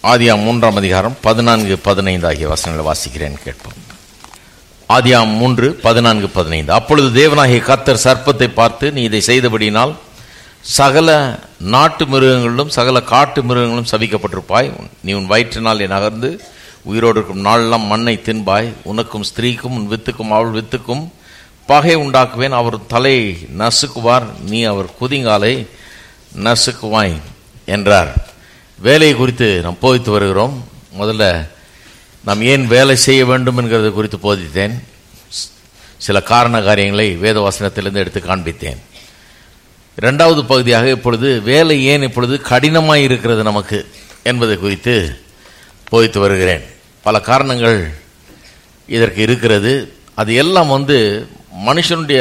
ஆதியாம் மூன்றாம் அதிகாரம் பதினான்கு பதினைந்து ஆகிய வசனங்களை வாசிக்கிறேன் கேட்போம் ஆதியாம் மூன்று பதினான்கு பதினைந்து அப்பொழுது தேவனாகிய கர்த்தர் சர்ப்பத்தை பார்த்து நீ இதை செய்தபடியினால் சகல நாட்டு மிருகங்களிலும் சகல காட்டு மிருகங்களும் சபிக்கப்பட்டிருப்பாய் நீ உன் வயிற்றினால் நகர்ந்து உயிரோடு இருக்கும் நாளெல்லாம் மண்ணை தின்பாய் உனக்கும் ஸ்திரீக்கும் உன் வித்துக்கும் அவள் வித்துக்கும் பகை உண்டாக்குவேன் அவர் தலை நசுக்குவார் நீ அவர் குதிங்காலை நசுக்குவாய் என்றார் வேலையை குறித்து நாம் போதித்து வருகிறோம் முதல்ல நாம் ஏன் வேலை செய்ய வேண்டும் என்கிறது குறித்து போதித்தேன் சில காரண காரியங்களை வேத வசனத்திலிருந்து எடுத்து காண்பித்தேன் இரண்டாவது பகுதியாக இப்பொழுது வேலை ஏன் இப்பொழுது கடினமாய் இருக்கிறது நமக்கு என்பதை குறித்து போதித்து வருகிறேன் பல காரணங்கள் இதற்கு இருக்கிறது அது எல்லாம் வந்து மனுஷனுடைய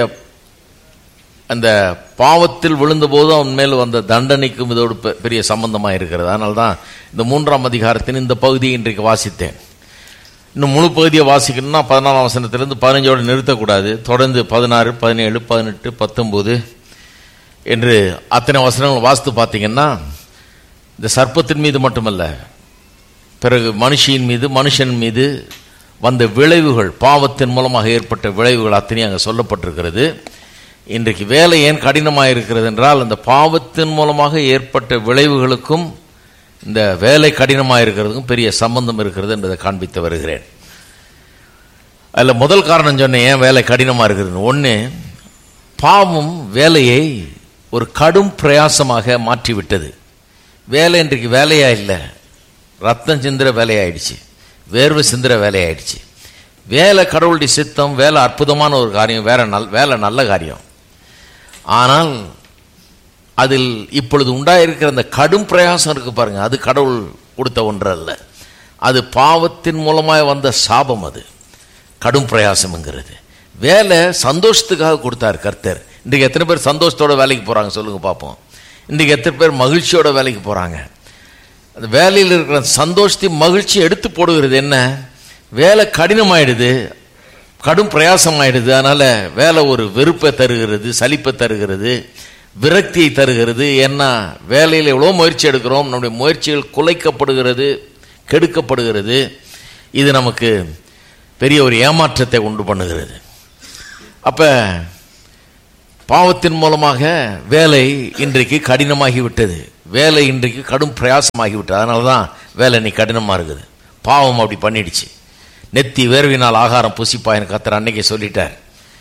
அந்த பாவத்தில் விழுந்தபோது அவன் மேல் வந்த தண்டனைக்கும் இதோடு பெ- பெரிய சம்பந்தமாக இருக்கிறது அதனால தான் இந்த மூன்றாம் அதிகாரத்தின் இந்த பகுதியை இன்றைக்கு வாசித்தேன் இன்னும் முழு பகுதியை வாசிக்கணும்னா பதினாலாம் வசனத்திலிருந்து பதினஞ்சோடு நிறுத்தக்கூடாது தொடர்ந்து பதினாறு பதினேழு பதினெட்டு பத்தொம்போது என்று அத்தனை வசனங்கள் வாசித்து பார்த்தீங்கன்னா இந்த சர்ப்பத்தின் மீது மட்டுமல்ல பிறகு மனுஷியின் மீது மனுஷன் மீது வந்த விளைவுகள் பாவத்தின் மூலமாக ஏற்பட்ட விளைவுகள் அத்தனையும் அங்கே சொல்லப்பட்டிருக்கிறது இன்றைக்கு வேலை ஏன் கடினமாக இருக்கிறது என்றால் அந்த பாவத்தின் மூலமாக ஏற்பட்ட விளைவுகளுக்கும் இந்த வேலை கடினமாக இருக்கிறதுக்கும் பெரிய சம்பந்தம் இருக்கிறது என்பதை காண்பித்து வருகிறேன் அதில் முதல் காரணம் சொன்னேன் ஏன் வேலை கடினமாக இருக்கிறது ஒன்று பாவம் வேலையை ஒரு கடும் பிரயாசமாக மாற்றிவிட்டது வேலை இன்றைக்கு வேலையா இல்லை ரத்தம் சிந்துற வேலையாயிடுச்சு வேர்வை சிந்துற வேலையாயிடுச்சு வேலை கடவுளுடைய சித்தம் வேலை அற்புதமான ஒரு காரியம் வேற நல் வேலை நல்ல காரியம் ஆனால் அதில் இப்பொழுது உண்டாயிருக்கிற அந்த கடும் பிரயாசம் இருக்கு பாருங்க அது கடவுள் கொடுத்த ஒன்று அல்ல அது பாவத்தின் மூலமாக வந்த சாபம் அது கடும் பிரயாசம்ங்கிறது வேலை சந்தோஷத்துக்காக கொடுத்தார் கர்த்தர் இன்றைக்கு எத்தனை பேர் சந்தோஷத்தோட வேலைக்கு போறாங்க சொல்லுங்க பார்ப்போம் இன்றைக்கு எத்தனை பேர் மகிழ்ச்சியோட வேலைக்கு போறாங்க அந்த வேலையில் இருக்கிற சந்தோஷத்தையும் மகிழ்ச்சி எடுத்து போடுகிறது என்ன வேலை கடினமாயிடுது கடும் பிரயாசமாயிடுது அதனால வேலை ஒரு வெறுப்பை தருகிறது சலிப்பை தருகிறது விரக்தியை தருகிறது ஏன்னா வேலையில் எவ்வளோ முயற்சி எடுக்கிறோம் நம்முடைய முயற்சிகள் குலைக்கப்படுகிறது கெடுக்கப்படுகிறது இது நமக்கு பெரிய ஒரு ஏமாற்றத்தை உண்டு பண்ணுகிறது அப்ப பாவத்தின் மூலமாக வேலை இன்றைக்கு கடினமாகி விட்டது வேலை இன்றைக்கு கடும் பிரயாசமாகி விட்டது அதனால தான் வேலை இன்னைக்கு கடினமாக இருக்குது பாவம் அப்படி பண்ணிடுச்சு நெத்தி வேர்வினால் ஆகாரம் புசிப்பாயின்னு கத்தர் அன்னைக்கே சொல்லிட்டார்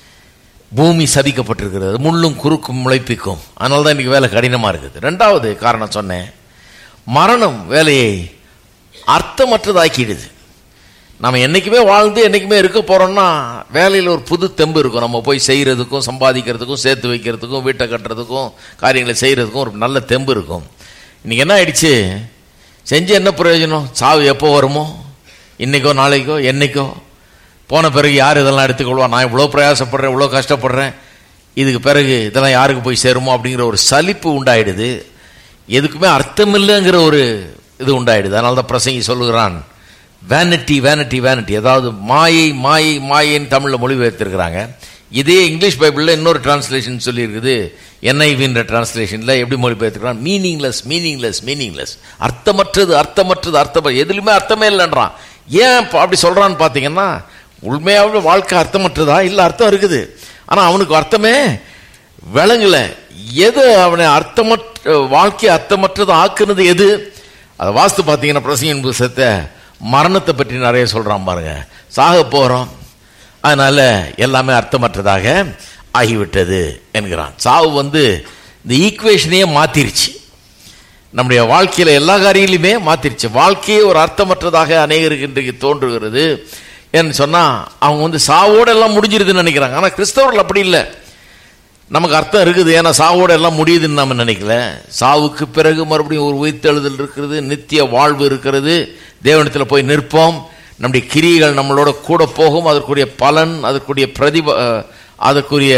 பூமி சதிக்கப்பட்டிருக்கிறது முள்ளும் குறுக்கும் முளைப்பிக்கும் அதனால தான் இன்னைக்கு வேலை கடினமாக இருக்குது ரெண்டாவது காரணம் சொன்னேன் மரணம் வேலையை அர்த்தமற்றதாக்கிடுது நம்ம என்னைக்குமே வாழ்ந்து என்னைக்குமே இருக்க போறோம்னா வேலையில் ஒரு புது தெம்பு இருக்கும் நம்ம போய் செய்யறதுக்கும் சம்பாதிக்கிறதுக்கும் சேர்த்து வைக்கிறதுக்கும் வீட்டை கட்டுறதுக்கும் காரியங்களை செய்யறதுக்கும் ஒரு நல்ல தெம்பு இருக்கும் இன்னைக்கு என்ன ஆயிடுச்சு செஞ்சு என்ன பிரயோஜனம் சாவு எப்போ வருமோ இன்னைக்கோ நாளைக்கோ என்னைக்கோ போன பிறகு யார் இதெல்லாம் எடுத்துக்கொள்வா நான் இவ்வளோ பிரயாசப்படுறேன் இவ்வளோ கஷ்டப்படுறேன் இதுக்கு பிறகு இதெல்லாம் யாருக்கு போய் சேருமோ அப்படிங்கிற ஒரு சலிப்பு உண்டாயிடுது எதுக்குமே அர்த்தம் இல்லைங்கிற ஒரு இது உண்டாயிடுது அதனால தான் பிரசங்கி சொல்லுகிறான் வேனிட்டி வேனிட்டி வேனிட்டி அதாவது மாயை மாயை மாயைன்னு தமிழில் மொழிபெயர்த்திருக்கிறாங்க இதே இங்கிலீஷ் பைபிளில் இன்னொரு டிரான்ஸ்லேஷன் சொல்லியிருக்குது என்ஐவின்ற டிரான்ஸ்லேஷனில் எப்படி மொழிபெயர்த்துக்கிறான் மீனிங்லெஸ் மீனிங்லெஸ் மீனிங்லெஸ் அர்த்தமற்றது அர்த்தமற்றது அர்த்தம் எதுலையுமே அர்த்தமே இல்லைன்றான் ஏன் இப்ப அப்படி சொல்கிறான்னு பார்த்தீங்கன்னா உண்மையாகவே வாழ்க்கை அர்த்தமற்றதா இல்லை அர்த்தம் இருக்குது ஆனால் அவனுக்கு அர்த்தமே விளங்கல எது அவனை அர்த்தமற்ற வாழ்க்கையை அர்த்தமற்றது ஆக்குனது எது அதை வாஸ்து பார்த்தீங்கன்னா பிரசங்கின் புத்தகத்தை மரணத்தை பற்றி நிறைய சொல்றான் பாருங்க சாக போறோம் அதனால எல்லாமே அர்த்தமற்றதாக ஆகிவிட்டது என்கிறான் சாவு வந்து இந்த ஈக்குவேஷனையே மாத்திருச்சு நம்முடைய வாழ்க்கையில எல்லா காரியங்களையுமே மாத்திருச்சு வாழ்க்கையே ஒரு அர்த்தமற்றதாக அநேகருக்கு இன்றைக்கு தோன்றுகிறது ஏன்னு சொன்னா அவங்க வந்து சாவோட எல்லாம் முடிஞ்சிருதுன்னு நினைக்கிறாங்க ஆனா கிறிஸ்தவர்கள் அப்படி இல்லை நமக்கு அர்த்தம் இருக்குது ஏன்னா சாவோட எல்லாம் முடியுதுன்னு நம்ம நினைக்கல சாவுக்கு பிறகு மறுபடியும் ஒரு உயிர்த்தெழுதல் இருக்கிறது நித்திய வாழ்வு இருக்கிறது தேவனத்தில் போய் நிற்போம் நம்முடைய கிரியைகள் நம்மளோட கூட போகும் அதற்குரிய பலன் அதற்குரிய பிரதிப அஹ், அதற்குரிய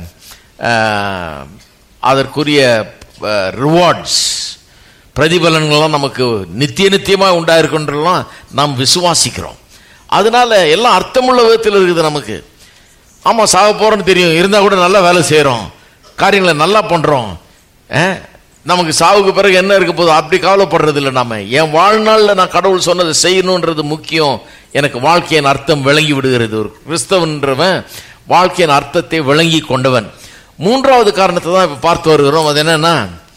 அஹ், அதற்குரிய ரிவார்ட்ஸ் பிரதிபலன்கள்லாம் நமக்கு நித்திய நித்தியமாக உண்டாயிருக்குன்றலாம் நாம் விசுவாசிக்கிறோம் அதனால எல்லாம் அர்த்தமுள்ள விதத்தில் இருக்குது நமக்கு ஆமாம் சாக போகிறோன்னு தெரியும் இருந்தால் கூட நல்லா வேலை செய்கிறோம் காரியங்களை நல்லா பண்ணுறோம் நமக்கு சாவுக்கு பிறகு என்ன இருக்க போகுது அப்படி கவலைப்படுறது இல்லை நாம என் வாழ்நாளில் நான் கடவுள் சொன்னதை செய்யணுன்றது முக்கியம் எனக்கு வாழ்க்கையின் அர்த்தம் விளங்கி விடுகிறது ஒரு கிறிஸ்தவன்றவன் வாழ்க்கையின் அர்த்தத்தை விளங்கி கொண்டவன் மூன்றாவது காரணத்தை தான் இப்ப பார்த்து வருகிறோம் அது என்னன்னா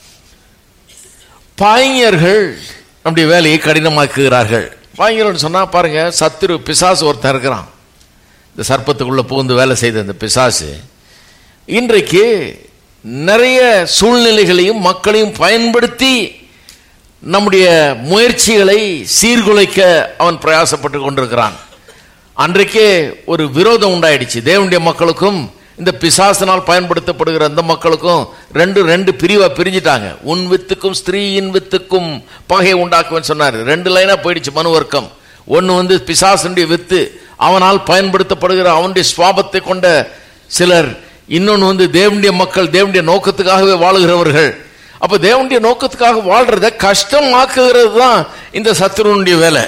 பாய்ஞர்கள் நம்முடைய வேலையை கடினமாக்குகிறார்கள் பாய்ஞர்கள் சொன்னா பாருங்க சத்துரு பிசாசு ஒருத்தன் இருக்கிறான் இந்த சர்ப்பத்துக்குள்ள புகுந்து வேலை செய்த இந்த பிசாசு இன்றைக்கு நிறைய சூழ்நிலைகளையும் மக்களையும் பயன்படுத்தி நம்முடைய முயற்சிகளை சீர்குலைக்க அவன் பிரயாசப்பட்டு கொண்டிருக்கிறான் அன்றைக்கே ஒரு விரோதம் உண்டாயிடுச்சு தேவனுடைய மக்களுக்கும் இந்த பிசாசினால் பயன்படுத்தப்படுகிற அந்த மக்களுக்கும் ரெண்டு ரெண்டு பிரிவா பிரிஞ்சிட்டாங்க உன் வித்துக்கும் ஸ்திரீயின் வித்துக்கும் பகை உண்டாக்குவேன்னு சொன்னார் ரெண்டு லைனா போயிடுச்சு மனு வர்க்கம் ஒன்னு வந்து பிசாசனுடைய வித்து அவனால் பயன்படுத்தப்படுகிற அவனுடைய சுவாபத்தை கொண்ட சிலர் இன்னொன்னு வந்து தேவனுடைய மக்கள் தேவனுடைய நோக்கத்துக்காகவே வாழுகிறவர்கள் அப்ப தேவனுடைய நோக்கத்துக்காக வாழ்றத கஷ்டமாக்குகிறது தான் இந்த சத்துருனுடைய வேலை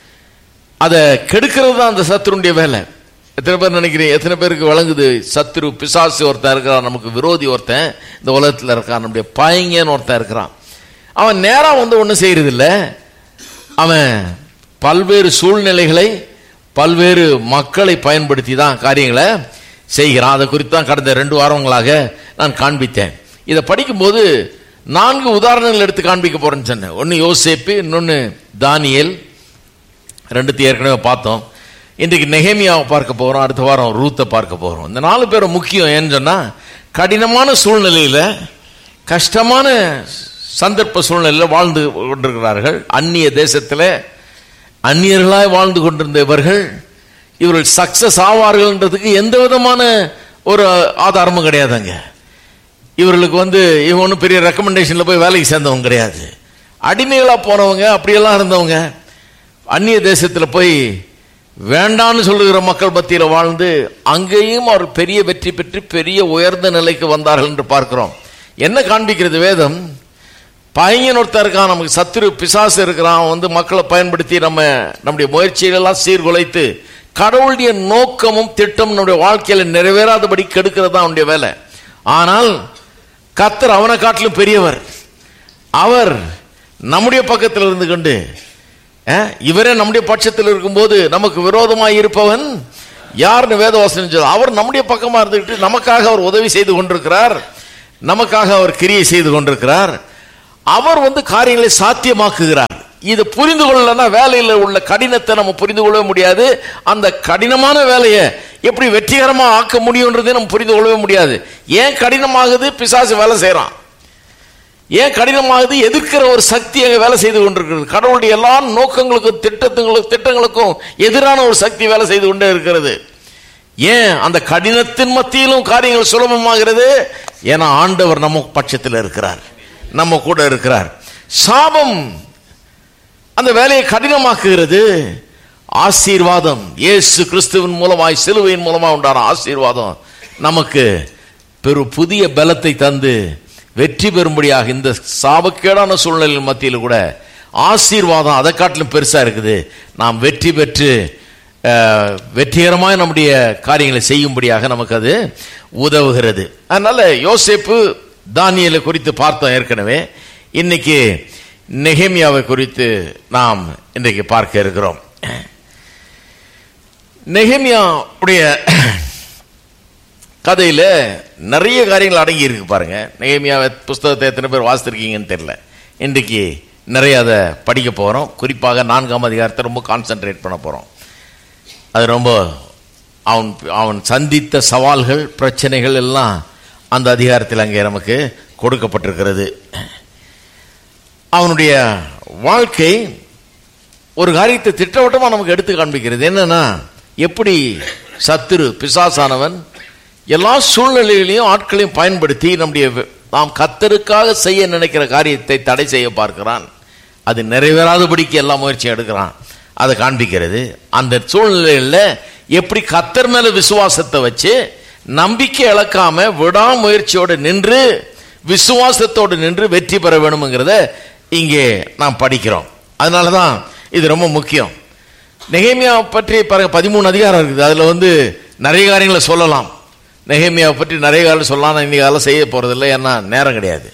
அதை கெடுக்கிறது தான் அந்த சத்துருடைய வேலை எத்தனை பேர் நினைக்கிறீங்க எத்தனை பேருக்கு வழங்குது சத்துரு பிசாசு ஒருத்தன் இருக்கிறான் நமக்கு விரோதி ஒருத்தன் இந்த உலகத்தில் இருக்கான் நம்முடைய பாயங்கன்னு ஒருத்தன் இருக்கிறான் அவன் நேரா வந்து ஒன்றும் செய்யறது இல்ல அவன் பல்வேறு சூழ்நிலைகளை பல்வேறு மக்களை பயன்படுத்தி தான் காரியங்களை செய்கிறான் அதை குறித்து தான் கடந்த ரெண்டு வாரங்களாக நான் காண்பித்தேன் இதை படிக்கும்போது நான்கு உதாரணங்கள் எடுத்து காண்பிக்க போறேன்னு சொன்னேன் ஒன்று யோசேப்பு இன்னொன்று தானியல் ரெண்டுத்தையும் ஏற்கனவே பார்த்தோம் இன்றைக்கு நெகேமியாவை பார்க்க போகிறோம் அடுத்த வாரம் ரூத்தை பார்க்க போகிறோம் இந்த நாலு பேரும் முக்கியம் ஏன்னு சொன்னால் கடினமான சூழ்நிலையில் கஷ்டமான சந்தர்ப்ப சூழ்நிலையில் வாழ்ந்து கொண்டிருக்கிறார்கள் அந்நிய தேசத்தில் அந்நியர்களாய் வாழ்ந்து கொண்டிருந்த இவர்கள் இவர்கள் சக்சஸ் ஆவார்கள்ன்றதுக்கு எந்த விதமான ஒரு ஆதாரமும் கிடையாதுங்க இவர்களுக்கு வந்து இவன் ஒன்றும் பெரிய ரெக்கமெண்டேஷனில் போய் வேலைக்கு சேர்ந்தவங்க கிடையாது அடிமைகளாக போனவங்க அப்படியெல்லாம் இருந்தவங்க அந்நிய தேசத்தில் போய் வேண்டான்னு சொல்லுகிற மக்கள் மத்தியில் வாழ்ந்து அங்கேயும் அவர் பெரிய வெற்றி பெற்று பெரிய உயர்ந்த நிலைக்கு வந்தார்கள் என்று பார்க்கிறோம் என்ன காண்பிக்கிறது வேதம் பையன் ஒருத்தர் இருக்கான் நமக்கு சத்துரு பிசாசு இருக்கிறான் அவன் வந்து மக்களை பயன்படுத்தி நம்ம நம்முடைய முயற்சிகளெல்லாம் சீர்குலைத்து கடவுளுடைய நோக்கமும் திட்டம் நம்முடைய வாழ்க்கையில நிறைவேறாதபடி கெடுக்கிறது தான் அவனுடைய வேலை ஆனால் கத்தர் அவனை காட்டிலும் பெரியவர் அவர் நம்முடைய பக்கத்தில் இருந்து கொண்டு அஹ், இவரே நம்முடைய பட்சத்தில் இருக்கும்போது நமக்கு விரோதமாய் இருப்பவன் யாருன்னு வேதவாசனம் சொல்ல அவர் நம்முடைய பக்கமா இருந்துக்கிட்டு நமக்காக அவர் உதவி செய்து கொண்டிருக்கிறார் நமக்காக அவர் கிரியை செய்து கொண்டிருக்கிறார் அவர் வந்து காரியங்களை சாத்தியமாக்குகிறார் இது புரிந்து கொள்ளலன்னா வேலையில் உள்ள கடினத்தை நம்ம புரிந்து கொள்ளவே முடியாது அந்த கடினமான வேலையை எப்படி வெற்றிகரமா ஆக்க முடியுன்றதை நம்ம புரிந்து கொள்ளவே முடியாது ஏன் கடினமாகுது பிசாசு வேலை செய்றான் ஏன் கடினமாகுது எதிர்க்கிற ஒரு சக்தி அங்க வேலை செய்து கொண்டிருக்கிறது கடவுளுடைய எல்லா நோக்கங்களுக்கும் திட்டத்துங்களுக்கும் திட்டங்களுக்கும் எதிரான ஒரு சக்தி வேலை செய்து கொண்டே இருக்கிறது ஏன் அந்த கடினத்தின் மத்தியிலும் காரியங்கள் சுலபமாகிறது ஏன்னா ஆண்டவர் நம்ம பட்சத்தில் இருக்கிறார் நம்ம கூட இருக்கிறார் சாபம் அந்த வேலையை கடினமாக்குகிறது ஆசீர்வாதம் இயேசு கிறிஸ்துவின் மூலமாய் சிலுவையின் மூலமாக உண்டான ஆசீர்வாதம் நமக்கு பெரு புதிய பலத்தை தந்து வெற்றி பெறும்படியாக இந்த சாபக்கேடான சூழ்நிலை மத்தியில் கூட ஆசீர்வாதம் அதை காட்டிலும் பெருசா இருக்குது நாம் வெற்றி பெற்று அஹ், வெற்றிகரமாய் நம்முடைய காரியங்களை செய்யும்படியாக நமக்கு அது உதவுகிறது அதனால யோசேப்பு தானியலை குறித்து பார்த்தோம் ஏற்கனவே இன்னைக்கு நெகேமியாவை குறித்து நாம் இன்றைக்கு பார்க்க இருக்கிறோம் நெகேமியா உடைய கதையில நிறைய காரியங்கள் அடங்கி இருக்கு பாருங்க நெகேமியா புஸ்தகத்தை எத்தனை பேர் வாசித்திருக்கீங்கன்னு தெரியல இன்றைக்கு நிறைய அதை படிக்க போறோம் குறிப்பாக நான்காம் அதிகாரத்தை ரொம்ப கான்சென்ட்ரேட் பண்ண போறோம் அது ரொம்ப அவன் அவன் சந்தித்த சவால்கள் பிரச்சனைகள் எல்லாம் அந்த அதிகாரத்தில் அங்கே நமக்கு கொடுக்கப்பட்டிருக்கிறது அவனுடைய வாழ்க்கை ஒரு காரியத்தை திட்டவட்டமாக நமக்கு எடுத்து காண்பிக்கிறது என்னன்னா எப்படி சத்துரு பிசாசானவன் எல்லா சூழ்நிலைகளையும் ஆட்களையும் பயன்படுத்தி நம்முடைய வெ- நாம் கத்தருக்காக செய்ய நினைக்கிற காரியத்தை தடை செய்ய பார்க்கிறான் அது நிறைவேறாதபடிக்கு எல்லா முயற்சியும் எடுக்கிறான் அதை காண்பிக்கிறது அந்த சூழ்நிலையில் எப்படி கத்தர் மேல விசுவாசத்தை வச்சு நம்பிக்கை இழக்காம விடாமுயற்சியோடு நின்று விசுவாசத்தோடு நின்று வெற்றி பெற வேணுங்கிறத இங்கே நாம் படிக்கிறோம் அதனால தான் இது ரொம்ப முக்கியம் நெகேமியா பற்றி பாருங்க பதிமூணு அதிகாரம் இருக்குது அதுல வந்து நிறைய காரியங்களை சொல்லலாம் நெகேமியாவை பற்றி நிறைய காரியம் சொல்லலாம் நான் இன்னைக்கு அதெல்லாம் செய்ய போறதில்லை ஏன்னா நேரம் கிடையாது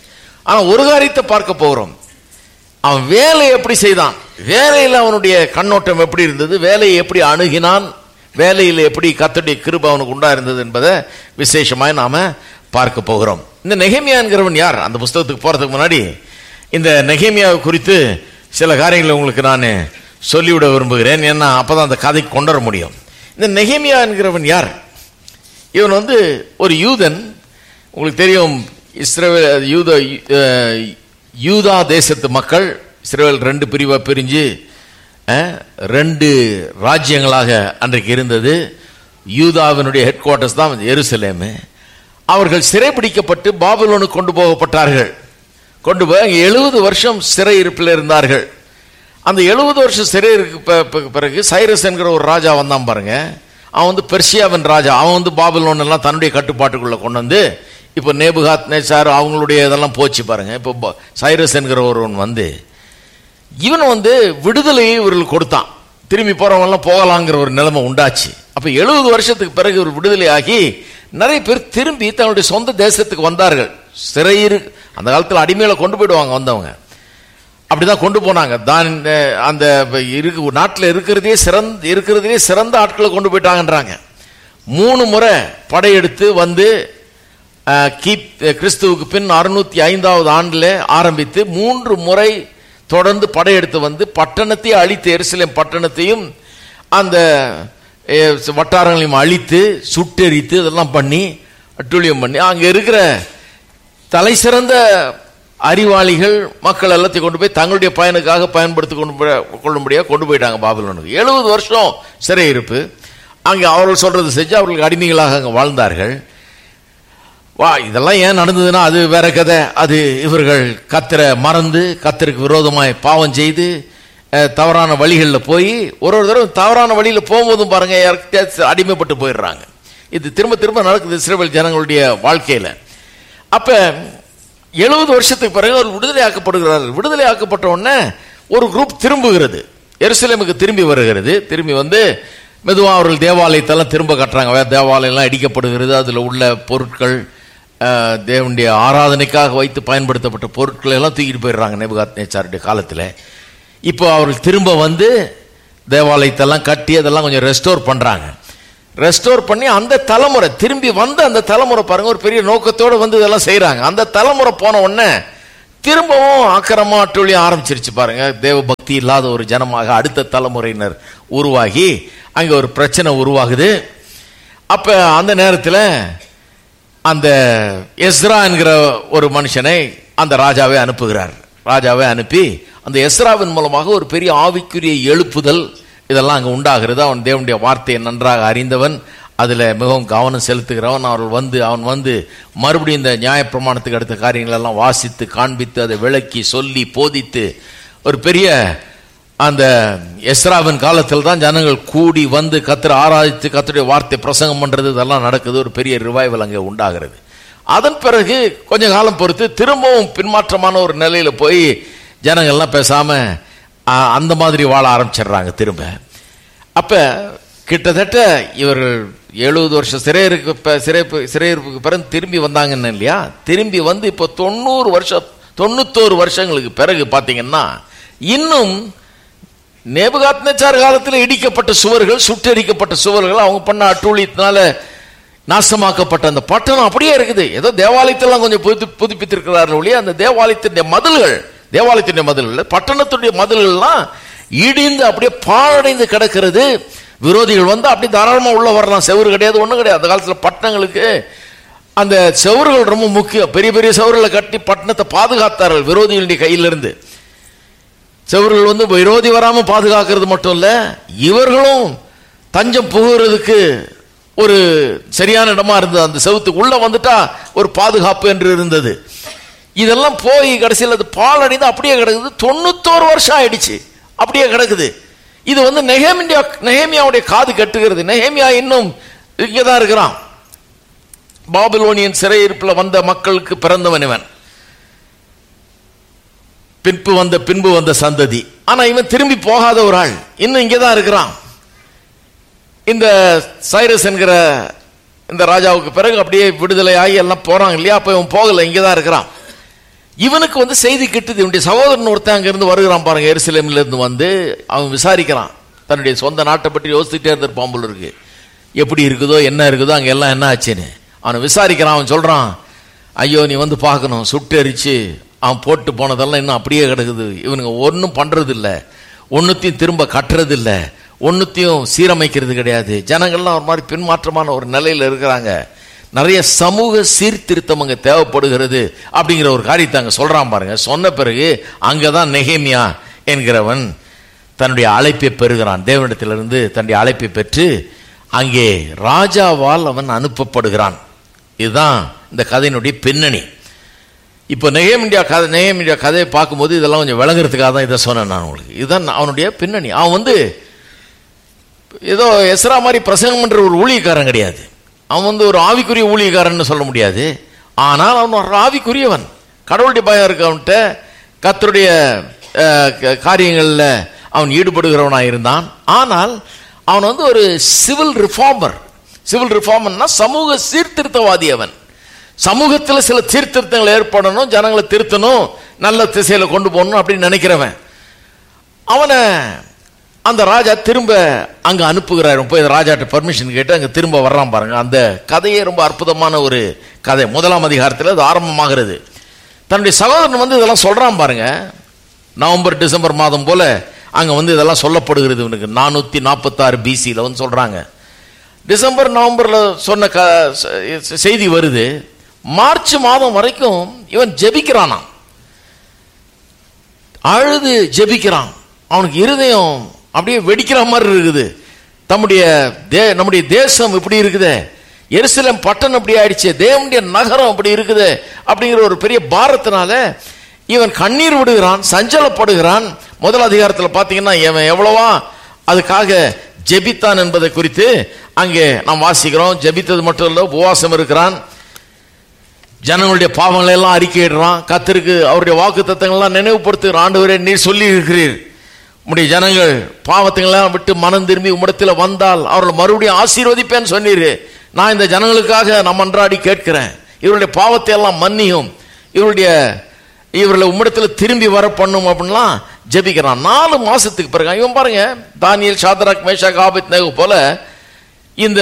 ஆனா ஒரு காரியத்தை பார்க்க போகிறோம் அவன் வேலையை எப்படி செய்தான் வேலையில் அவனுடைய கண்ணோட்டம் எப்படி இருந்தது வேலையை எப்படி அணுகினான் வேலையில் எப்படி கத்தருடைய கிருபை அவனுக்கு உண்டா இருந்தது என்பதை விசேஷமாய் நாம பார்க்க போகிறோம் இந்த நெகேமியாங்கிறவன் யார் அந்த புஸ்தகத்துக்கு போறதுக்கு முன்னாடி இந்த நெகேமியாவை குறித்து சில காரியங்களை உங்களுக்கு நான் சொல்லிவிட விரும்புகிறேன் ஏன்னா அப்பதான் அந்த கதைக்கு கொண்டு வர முடியும் இந்த நெகேமியா என்கிறவன் யார் இவன் வந்து ஒரு யூதன் உங்களுக்கு தெரியும் இஸ்ரேல் யூத அஹ், யூதா தேசத்து மக்கள் இஸ்ரேல் ரெண்டு பிரிவா பிரிஞ்சு அஹ், ரெண்டு ராஜ்யங்களாக அன்றைக்கு இருந்தது யூதாவினுடைய ஹெட் குவார்ட்டர்ஸ் தான் எருசலேமு அவர்கள் சிறைபிடிக்கப்பட்டு பாபிலோனுக்கு கொண்டு போகப்பட்டார்கள் கொண்டு போய் எழுபது வருஷம் சிறை இருப்பில் இருந்தார்கள் அந்த எழுபது வருஷம் சிறை இருக்கு ப- ப- பிறகு சைரஸ் என்கிற ஒரு ராஜா வந்தான் பாருங்க அவன் வந்து பெர்ஷியாவின் ராஜா அவன் வந்து பாபிலோன் எல்லாம் தன்னுடைய கட்டுப்பாட்டுக்குள்ள கொண்டு வந்து இப்போ நேபுகாத் நேச்சார் அவங்களுடைய இதெல்லாம் போச்சு பாருங்க இப்போ ப- சைரஸ் என்கிற ஒருவன் வந்து இவன் வந்து விடுதலையை இவர்களுக்கு கொடுத்தான் திரும்பி போறவங்க எல்லாம் போகலாங்கிற ஒரு நிலைமை உண்டாச்சு அப்ப எழுபது வருஷத்துக்கு பிறகு ஒரு விடுதலை ஆகி நிறைய பேர் திரும்பி தன்னுடைய சொந்த தேசத்துக்கு வந்தார்கள் சிறையிரு அந்த காலத்துல அடிமையில கொண்டு போயிடுவாங்க வந்தவங்க அப்படிதான் கொண்டு போனாங்க தான் அஹ், அந்த இருக்கு நாட்டில் இருக்கிறதே சிறந்த இருக்கிறதுலே சிறந்த ஆட்களை கொண்டு போயிட்டாங்கன்றாங்க மூணு முறை படையெடுத்து வந்து அஹ், கிப் கிறிஸ்துவுக்கு பின் அறுநூத்தி ஐந்தாவது ஆண்டில் ஆரம்பித்து மூன்று முறை தொடர்ந்து படையெடுத்து வந்து பட்டணத்தை அழித்து எருசலேம் பட்டணத்தையும் அந்த அஹ், வட்டாரங்களையும் அழித்து சுட்டெரித்து இதெல்லாம் பண்ணி அட்டூழியம் பண்ணி அங்க இருக்கிற தலை சிறந்த அறிவாளிகள் மக்கள் எல்லாத்தையும் கொண்டு போய் தங்களுடைய பயனுக்காக பயன்படுத்தி கொண்டு போய் கொள்ளும்படியாக கொண்டு போயிட்டாங்க பாபிலோனுக்கு எழுபது வருஷம் சிறை இருப்பு அங்கே அவர்கள் சொல்றது செஞ்சு அவர்களுக்கு அடிமைகளாக அங்கே வாழ்ந்தார்கள் வா இதெல்லாம் ஏன் நடந்ததுன்னா அது வேற கதை அது இவர்கள் கத்தரை மறந்து கத்தருக்கு விரோதமாய் பாவம் செய்து அஹ், தவறான வழிகளில் போய் ஒரு ஒரு தடவை தவறான வழியில் போகும்போதும் பாருங்க யாருக்கிட்ட அடிமைப்பட்டு போயிடுறாங்க இது திரும்ப திரும்ப நடக்குது இஸ்ரேல் ஜனங்களுடைய வாழ்க்கையில அப்ப எழுபது வருஷத்துக்கு பிறகு அவர் விடுதலை ஆக்கப்படுகிறார்கள் விடுதலை ஆக்கப்பட்ட உடனே ஒரு குரூப் திரும்புகிறது எருசலேமுக்கு திரும்பி வருகிறது திரும்பி வந்து மெதுவா அவர்கள் தேவாலயத்தெல்லாம் திரும்ப கட்டுறாங்க வே- தேவாலயம்லாம் இடிக்கப்படுகிறது அதுல உள்ள பொருட்கள் அஹ், தேவனுடைய ஆராதனைக்காக வைத்து பயன்படுத்தப்பட்ட பொருட்களை எல்லாம் தூக்கிட்டு போயிடுறாங்க நேபுகாத் நேச்சாருடைய காலத்துல இப்போ அவர்கள் திரும்ப வந்து தேவாலயத்தெல்லாம் கட்டி அதெல்லாம் கொஞ்சம் ரெஸ்டோர் பண்றாங்க ரெஸ்டோர் பண்ணி அந்த தலைமுறை திரும்பி வந்த அந்த தலைமுறை பாருங்க ஒரு பெரிய நோக்கத்தோட வந்து இதெல்லாம் செய்றாங்க அந்த தலைமுறை போன உடனே திரும்பவும் அக்கிரமா அட்டூழியம் ஆரம்பிச்சிருச்சு பாருங்க தேவ பக்தி இல்லாத ஒரு ஜனமாக அடுத்த தலைமுறையினர் உருவாகி அங்க ஒரு பிரச்சனை உருவாகுது அப்ப அந்த நேரத்தில் அந்த எஸ்ரா என்கிற ஒரு மனுஷனை அந்த ராஜாவை அனுப்புகிறார் ராஜாவை அனுப்பி அந்த எஸ்ராவின் மூலமாக ஒரு பெரிய ஆவிக்குரிய எழுப்புதல் இதெல்லாம் அங்கே உண்டாகிறது அவன் தேவனுடைய வார்த்தையை நன்றாக அறிந்தவன் அதில் மிகவும் கவனம் செலுத்துகிறவன் அவர்கள் வந்து அவன் வந்து மறுபடியும் இந்த நியாயப்பிரமாணத்துக்கு அடுத்த காரியங்கள் எல்லாம் வாசித்து காண்பித்து அதை விளக்கி சொல்லி போதித்து ஒரு பெரிய அந்த எஸ்ராவின் காலத்தில் தான் ஜனங்கள் கூடி வந்து கத்திர ஆராதித்து கத்தருடைய வார்த்தை பிரசங்கம் பண்றது இதெல்லாம் நடக்குது ஒரு பெரிய ரிவைவல் அங்கே உண்டாகிறது அதன் பிறகு கொஞ்ச காலம் பொறுத்து திரும்பவும் பின்மாற்றமான ஒரு நிலையில போய் ஜனங்கள்லாம் பேசாம ஆ, அந்த மாதிரி வாழ ஆரம்பிச்சிடுறாங்க திரும்ப அப்ப கிட்டத்தட்ட இவர்கள் எழுபது வருஷம் சிறையிருக்கு ப- சிறை சிறையிருப்புக்கு பிறகு திரும்பி வந்தாங்கன்னு இல்லையா திரும்பி வந்து இப்போ தொண்ணூறு வருஷம் தொண்ணூத்தோரு வருஷங்களுக்கு பிறகு பாத்தீங்கன்னா இன்னும் நேபுகாத்னச்சார் காலத்தில் இடிக்கப்பட்ட சுவர்கள் சுட்டெரிக்கப்பட்ட சுவர்கள் அவங்க பண்ண அட்டூழியத்தினால நாசமாக்கப்பட்ட அந்த பட்டணம் அப்படியே இருக்குது ஏதோ தேவாலயத்தெல்லாம் கொஞ்சம் புது புதுப்பித்திருக்கிறார்கள் ஒழிய அந்த தேவாலயத்தினுடைய மதில்கள் தேவாலயத்தினுடைய மதில்கள் பட்டணத்துடைய மதில்கள்லாம் இடிந்து அப்படியே பாழடைந்து கிடக்கிறது விரோதிகள் வந்து அப்படி தாராளமா உள்ள வரலாம் செவுரு கிடையாது ஒண்ணும் கிடையாது அந்த காலத்துல பட்டணங்களுக்கு அந்த செவறுகள் ரொம்ப முக்கியம் பெரிய பெரிய செவறுகளை கட்டி பட்டணத்தை பாதுகாத்தார்கள் விரோதிகளுடைய கையிலிருந்து செவர்கள் வந்து விரோதி வராம பாதுகாக்கிறது மட்டும் இல்ல இவர்களும் தஞ்சம் புகுறதுக்கு ஒரு சரியான இடமா இருந்தது அந்த செவுத்துக்கு உள்ள வந்துட்டா ஒரு பாதுகாப்பு என்று இருந்தது இதெல்லாம் போய் கடைசியில் அது பாலடைந்து அப்படியே கிடக்குது தொண்ணூத்தோரு வருஷம் ஆயிடுச்சு அப்படியே கிடக்குது இது வந்து நெஹேமியா நெஹேமியாவுடைய காது கட்டுகிறது நெஹேமியா இன்னும் இங்கே தான் இருக்கிறான் பாபிலோனியன் சிறையிருப்பில் வந்த மக்களுக்கு பிறந்தவன் இவன் பின்பு வந்த பின்பு வந்த சந்ததி ஆனா இவன் திரும்பி போகாத ஒரு ஆள் இன்னும் இங்கே தான் இருக்கிறான் இந்த சைரஸ் என்கிற இந்த ராஜாவுக்கு பிறகு அப்படியே விடுதலை ஆகி எல்லாம் போறாங்க இல்லையா அப்ப இவன் போகல இங்கே தான் இருக்கிறான் இவனுக்கு வந்து செய்தி கிட்டுது இவனுடைய சகோதரன் ஒருத்தன் அங்க இருந்து வருகிறான் பாருங்க எருசலேம்ல இருந்து வந்து அவன் விசாரிக்கிறான் தன்னுடைய சொந்த நாட்டை பற்றி யோசிச்சுட்டே இருந்திருப்பான் போல இருக்கு எப்படி இருக்குதோ என்ன இருக்குதோ அங்க எல்லாம் என்ன ஆச்சுன்னு அவனை விசாரிக்கிறான் அவன் சொல்றான் ஐயோ நீ வந்து பார்க்கணும் சுட்டு எரிச்சு அவன் போட்டு போனதெல்லாம் இன்னும் அப்படியே கிடக்குது இவனுங்க ஒன்றும் பண்றது இல்ல ஒன்னுத்தையும் திரும்ப கட்டுறது இல்ல ஒன்னுத்தையும் சீரமைக்கிறது கிடையாது ஜனங்கள்லாம் ஒரு மாதிரி பின்மாற்றமான ஒரு நிலையில இருக்கிறாங்க நிறைய சமூக சீர்திருத்தம் அங்க தேவைப்படுகிறது அப்படிங்கிற ஒரு காரியத்தை அங்க சொல்றான் பாருங்க சொன்ன பிறகு அங்கதான் நெகேமியா என்கிறவன் தன்னுடைய அழைப்பை பெறுகிறான் தேவனிடத்திலிருந்து தன்னுடைய அழைப்பை பெற்று அங்கே ராஜாவால் அவன் அனுப்பப்படுகிறான் இதுதான் இந்த கதையினுடைய பின்னணி இப்போ நெகேமிண்டியா கதை நெகேமிண்டியா கதையை பார்க்கும்போது இதெல்லாம் கொஞ்சம் விளங்குறதுக்காக தான் இதை சொன்னேன் நான் உங்களுக்கு இதுதான் அவனுடைய பின்னணி அவன் வந்து ஏதோ எஸ்ரா மாதிரி பிரசங்கம் பண்ற ஒரு ஊழியக்காரன் கிடையாது அவன் வந்து ஒரு ஆவிக்குரிய ஊழியக்காரன் சொல்ல முடியாது ஆனால் அவன் ஒரு ஆவிக்குரியவன் கடவுளுடைய பயம் இருக்கு அவன்கிட்ட கத்தருடைய காரியங்களில் அவன் ஈடுபடுகிறவனாக இருந்தான் ஆனால் அவன் வந்து ஒரு சிவில் ரிஃபார்மர் சிவில் ரிஃபார்மர்னா சமூக சீர்திருத்தவாதி அவன் சமூகத்தில் சில சீர்திருத்தங்கள் ஏற்படணும் ஜனங்களை திருத்தணும் நல்ல திசையில கொண்டு போகணும் அப்படின்னு நினைக்கிறவன் அவனை அந்த ராஜா திரும்ப அங்க அனுப்புகிறார் போய் ராஜாட்ட பர்மிஷன் கேட்டு அங்க திரும்ப வர்றான் பாருங்க அந்த கதையே ரொம்ப அற்புதமான ஒரு கதை முதலாம் அதிகாரத்தில் அது ஆரம்பமாகிறது தன்னுடைய சகோதரன் வந்து இதெல்லாம் சொல்றான் பாருங்க நவம்பர் டிசம்பர் மாதம் போல அங்க வந்து இதெல்லாம் சொல்லப்படுகிறது இவனுக்கு நானூத்தி நாற்பத்தாறு பிசியில் வந்து சொல்றாங்க டிசம்பர் நவம்பர்ல சொன்ன செய்தி வருது மார்ச் மாதம் வரைக்கும் இவன் ஜெபிக்கிறானாம் அழுது ஜெபிக்கிறான் அவனுக்கு இருதயம் அப்படியே வெடிக்கிற மாதிரி இருக்குது தம்முடைய தே நம்முடைய தேசம் இப்படி இருக்குதே எருசலம் பட்டணம் அப்படி ஆயிடுச்சு தேவனுடைய நகரம் அப்படி இருக்குது அப்படிங்கிற ஒரு பெரிய பாரத்தினால இவன் கண்ணீர் விடுகிறான் சஞ்சலப்படுகிறான் முதல் அதிகாரத்தில் பார்த்தீங்கன்னா இவன் எவ்வளவா அதுக்காக ஜெபித்தான் என்பதை குறித்து அங்கே நாம் வாசிக்கிறோம் ஜெபித்தது மட்டும் இல்லை உபவாசம் இருக்கிறான் ஜனங்களுடைய பாவங்களை எல்லாம் அறிக்கையிடுறான் கத்திற்கு அவருடைய வாக்கு தத்தங்கள்லாம் நினைவுபடுத்துகிற ஆண்டவரே நீர் சொல்லி இருக்கிறீர் உம்முடைய ஜனங்கள் பாவத்தைங்களாம் விட்டு மனம் திரும்பி உம்மிடத்தில் வந்தால் அவர்கள் மறுபடியும் ஆசீர்வதிப்பேன்னு சொன்னீர் நான் இந்த ஜனங்களுக்காக நம்ம அன்றாடி கேட்கிறேன் இவருடைய பாவத்தை எல்லாம் மன்னியும் இவருடைய இவர்களை உம்மிடத்தில் திரும்பி வர பண்ணும் அப்படின்லாம் ஜெபிக்கிறான் நாலு மாசத்துக்கு பிறகு இவன் பாருங்க Daniel Shadrach Meshach Abednego போல இந்த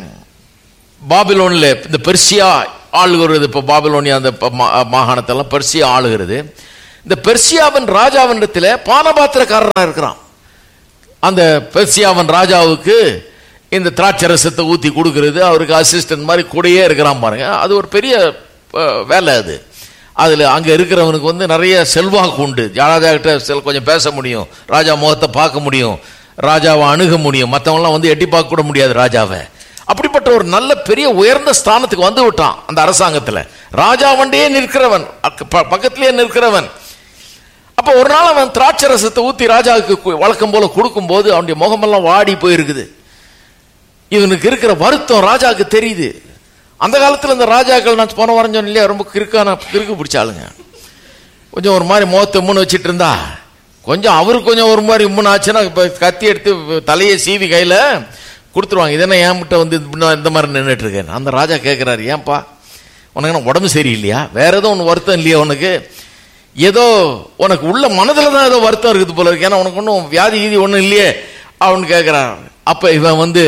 பாபிலோனில் இந்த பெர்சியா ஆளுகிறது இப்போ பாபிலோனியா அந்த மாகாணத்தெல்லாம் பெர்சியா ஆளுகிறது இந்த பெர்சியாவின் ராஜாவினிடத்தில் பானபாத்திரக்காரனாக இருக்கிறான் அந்த பெர்சியாவின் ராஜாவுக்கு இந்த திராட்சரசத்தை ஊற்றி கொடுக்கறது அவருக்கு அசிஸ்டன்ட் மாதிரி கூடயே இருக்கிறான் பாருங்க அது ஒரு பெரிய வேலை அது அதில் அங்கே இருக்கிறவனுக்கு வந்து நிறைய செல்வாக்கு உண்டு ராஜா கிட்ட சில கொஞ்சம் பேச முடியும் ராஜா முகத்தை பார்க்க முடியும் ராஜாவை அணுக முடியும் மற்றவங்களாம் வந்து எட்டி பார்க்க கூட முடியாது ராஜாவை அப்படிப்பட்ட ஒரு நல்ல பெரிய உயர்ந்த ஸ்தானத்துக்கு வந்து விட்டான் அந்த அரசாங்கத்தில் ராஜா வண்டியே நிற்கிறவன் பக்கத்திலேயே நிற்கிறவன் அப்போ ஒரு நாள் அவன் திராட்சை ரசத்தை ஊற்றி ராஜாவுக்கு வழக்கம் போல கொடுக்கும் போது அவனுடைய முகமெல்லாம் வாடி போயிருக்குது இவனுக்கு இருக்கிற வருத்தம் ராஜாவுக்கு தெரியுது அந்த காலத்தில் இந்த ராஜாக்கள் நான் போன வரைஞ்சோம் இல்லையா ரொம்ப கிறுக்கான கிறுக்கு பிடிச்சாளுங்க கொஞ்சம் ஒரு மாதிரி முகத்தை மூணு வச்சுட்டு இருந்தா கொஞ்சம் அவருக்கு கொஞ்சம் ஒரு மாதிரி மூணு ஆச்சுன்னா இப்போ கத்தி எடுத்து தலையை சீவி கையில் கொடுத்துருவாங்க இதென்ன ஏன் முட்டை வந்து இந்த மாதிரி நின்றுட்டு இருக்கேன் அந்த ராஜா கேட்குறாரு ஏன்பா உனக்கு என்ன உடம்பு சரியில்லையா வேற எதுவும் ஒன்று வருத்தம் இல்லையா உனக்கு ஏதோ உனக்கு உள்ள மனதில் தான் ஏதோ வருத்தம் இருக்குது போல இருக்கு ஏன்னா உனக்கு ஒன்றும் வியாதி கீதி ஒன்றும் இல்லையே அவனு கேட்குறான் அப்போ இவன் வந்து